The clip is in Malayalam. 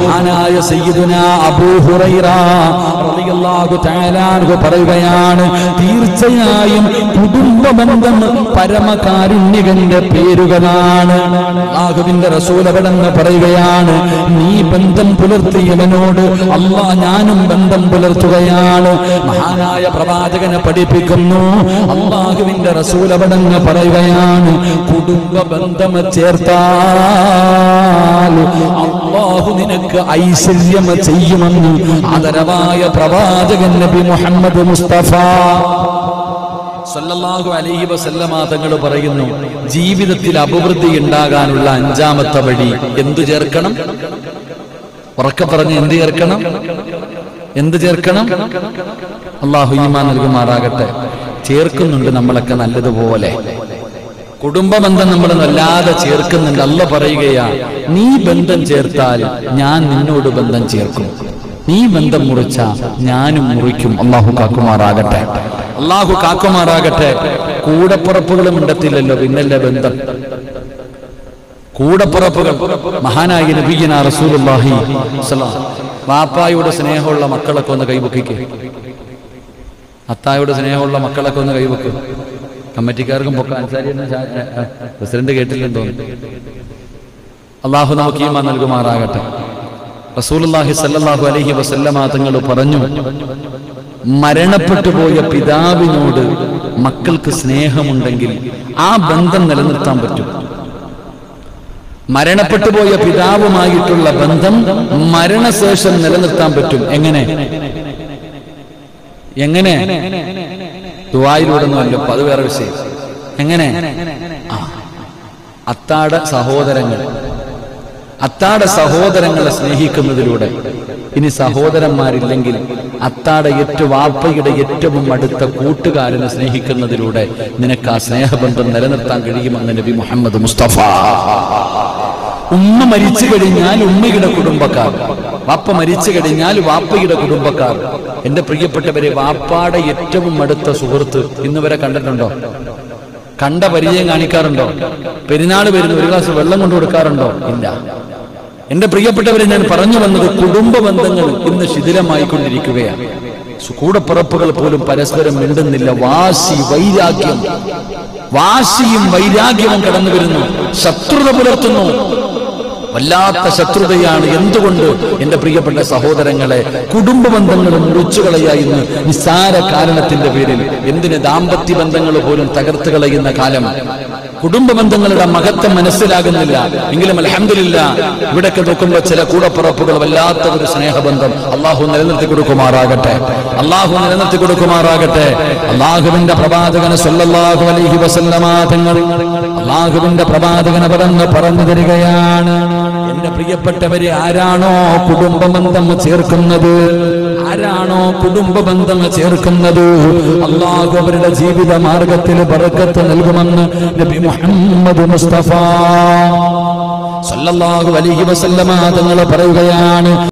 മഹാനായ സയ്യിദുന അബൂ ഹുറൈറ റളിയല്ലാഹു തആല അൻഹു പറയുകയാണ് തീർച്ചയായും കുടുംബ ബന്ധം പരമകാരുണ്യകന്റെ പേരുകളാണ് അല്ലാഹുവിന്റെ റസൂൽ അവിടെന്ന് പറയുകയാണ് നീ ബന്ധം പുലർത്തിയവനോട് അല്ലാ ഞാനും ബന്ധം പുലർത്തുകയാണ് മഹാനായ പ്രവാചകനെ പഠിപ്പിക്കുന്നു അള്ളാഹുവിന്റെ റസൂൽ അവിടെന്ന് പറയുകയാണ് കുടുംബ ബന്ധം ചേർത്താൽ അള്ളാഹു നിനക്ക് ഐശ്വര്യം ചെയ്യുമെന്ന് ആദരവായ പ്രവാചകൻ നബി മുഹമ്മദ് മുസ്തഫ സല്ലല്ലാഹു അലൈഹി വസല്ലമ തങ്ങൾ പറയുന്നു ജീവിതത്തിൽ അഭിവൃദ്ധി ഉണ്ടാകാനുള്ള അഞ്ചാമത്തെ വഴി എന്തു ചേർക്കണം ഉറക്കെ പറഞ്ഞ് എന്ത് ചേർക്കണം എന്ത് ചേർക്കണം അള്ളാഹു ഈമാ നൽകുമാറാകട്ടെ ചേർക്കുന്നുണ്ട് നമ്മളൊക്കെ നല്ലതുപോലെ കുടുംബ ബന്ധം നമ്മൾ വല്ലാതെ ചേർക്കുന്നുണ്ട് അല്ല പറയുകയാ നീ ബന്ധം ചേർത്താൽ ഞാൻ നിന്നോട് ബന്ധം ചേർക്കും നീ ബന്ധം മുറിച്ച ഞാനും മുറിക്കും അള്ളാഹു കാക്കുമാറാകട്ടെ അള്ളാഹു കാക്കുമാറാകട്ടെ കൂടപ്പുറപ്പുകളും ഉണ്ടത്തില്ലല്ലോ പിന്നല്ലേ ബന്ധം കൂടപ്പുറപ്പുകൾ മഹാനായ നബീന റസൂലുള്ളാഹി സ്വല്ലല്ലാഹു വാപ്പായുടെ സ്നേഹമുള്ള മക്കളൊക്കെ ഒന്ന് കൈവക്കിക്ക് അത്തായുടെ സ്നേഹമുള്ള മക്കളൊക്കെ ഒന്ന് കൈവക്ക് കമ്മിറ്റിക്കാർക്കും പൊക്ക അൻസാരി എന്ന ചാ- ഏ, ഏ, പ്രസിഡന്റ് കേട്ടില്ലെന്ന് തോന്നുന്നു അള്ളാഹു നമുക്ക് ഈമാ നൽകുമാറാകട്ടെ റസൂലുള്ളാഹി സല്ലല്ലാഹു അലൈഹി വസല്ലമ തങ്ങൾ പറഞ്ഞു മരണപ്പെട്ടു പോയ പിതാവിനോട് മക്കൾക്ക് സ്നേഹമുണ്ടെങ്കിൽ ആ ബന്ധം നിലനിർത്താൻ പറ്റും മരണപ്പെട്ടു പോയ പിതാവുമായിട്ടുള്ള ബന്ധം മരണശേഷം നിലനിർത്താൻ പറ്റും എങ്ങനെ എങ്ങനെ ദുബായിലൂടെ ഒന്നുമല്ല അത് വേറെ വിഷയം എങ്ങനെ ആ. അത്താട സഹോദരങ്ങൾ അത്താട സഹോദരങ്ങളെ സ്നേഹിക്കുന്നതിലൂടെ ഇനി സഹോദരന്മാരില്ലെങ്കിൽ അത്താട ഏറ്റവും വാപ്പയുടെ ഏറ്റവും അടുത്ത കൂട്ടുകാരനെ സ്നേഹിക്കുന്നതിലൂടെ നിനക്ക് ആ സ്നേഹബന്ധം നിലനിർത്താൻ കഴിയുമെന്ന് നബി മുഹമ്മദ് മുസ്തഫ ഉമ്മ മരിച്ചു കഴിഞ്ഞാൽ ഉമ്മയുടെ കുടുംബക്കാർ വാപ്പ മരിച്ചു കഴിഞ്ഞാൽ വാപ്പയുടെ കുടുംബക്കാർ എന്റെ പ്രിയപ്പെട്ടവരെ വാപ്പാടെ ഏറ്റവും അടുത്ത സുഹൃത്ത് ഇന്ന് വരെ കണ്ടിട്ടുണ്ടോ കണ്ട പരിചയം കാണിക്കാറുണ്ടോ പെരുന്നാൾ വരുന്ന ഒരു ഗ്ലാസ് വെള്ളം കൊണ്ടു കൊടുക്കാറുണ്ടോ ഇല്ല എന്റെ പ്രിയപ്പെട്ടവരെ ഞാൻ പറഞ്ഞു വന്നത് കുടുംബ ബന്ധങ്ങൾ ഇന്ന് ശിഥിലമായിക്കൊണ്ടിരിക്കുകയാണ് സു- കൂടപ്പിറപ്പുകൾ പോലും പരസ്പരം മിണ്ടുന്നില്ല വാശി വൈരാഗ്യം വാശിയും വൈരാഗ്യവും കടന്നു വരുന്നു ശത്രുത പുലർത്തുന്നു വല്ലാത്ത ശത്രുതയാണ് എന്തുകൊണ്ട് എന്റെ പ്രിയപ്പെട്ട സഹോദരങ്ങളെ കുടുംബ ബന്ധങ്ങൾ മുറിച്ചു കളയായിന്ന് നിസ്സാര കാരണത്തിന്റെ പേരിൽ എന്തിന് ദാമ്പത്യ ബന്ധങ്ങൾ പോലും തകർത്ത് കളയുന്ന കാലം കുടുംബ ബന്ധങ്ങളുടെ മഹത്വം മനസ്സിലാകുന്നില്ല എങ്കിലും അലഹമില്ല ഇവിടൊക്കെ നോക്കുമ്പോൾ ചില കൂടപ്പുറപ്പുകൾ വല്ലാത്ത ഒരു സ്നേഹബന്ധം അള്ളാഹു നിലനിർത്തി കൊടുക്കുമാറാകട്ടെ അള്ളാഹു നിലനിർത്തി കൊടുക്കുമാറാകട്ടെ അള്ളാഹുവിന്റെ പ്രവാചകന് സല്ലല്ലാഹു അലൈഹി വസല്ലമ തങ്ങൾ അള്ളാഹുവിന്റെ പ്രവാചകനെ പറഞ്ഞ് പറഞ്ഞു തരികയാണ് എന്റെ പ്രിയപ്പെട്ടവരെ ആരാണോ കുടുംബ ബന്ധം ചേർക്കുന്നത് ആരാണോ കുടുംബ ബന്ധം ചേർക്കുന്നത് അള്ളാഹു അവരുടെ ജീവിത മാർഗത്തിൽ ബർക്കത്ത് നൽകുമെന്ന് നബി മുഹമ്മദ് മുസ്തഫ സല്ലല്ലാഹു അലൈഹി വസല്ലമ തങ്ങൾ പറയുകയാണ്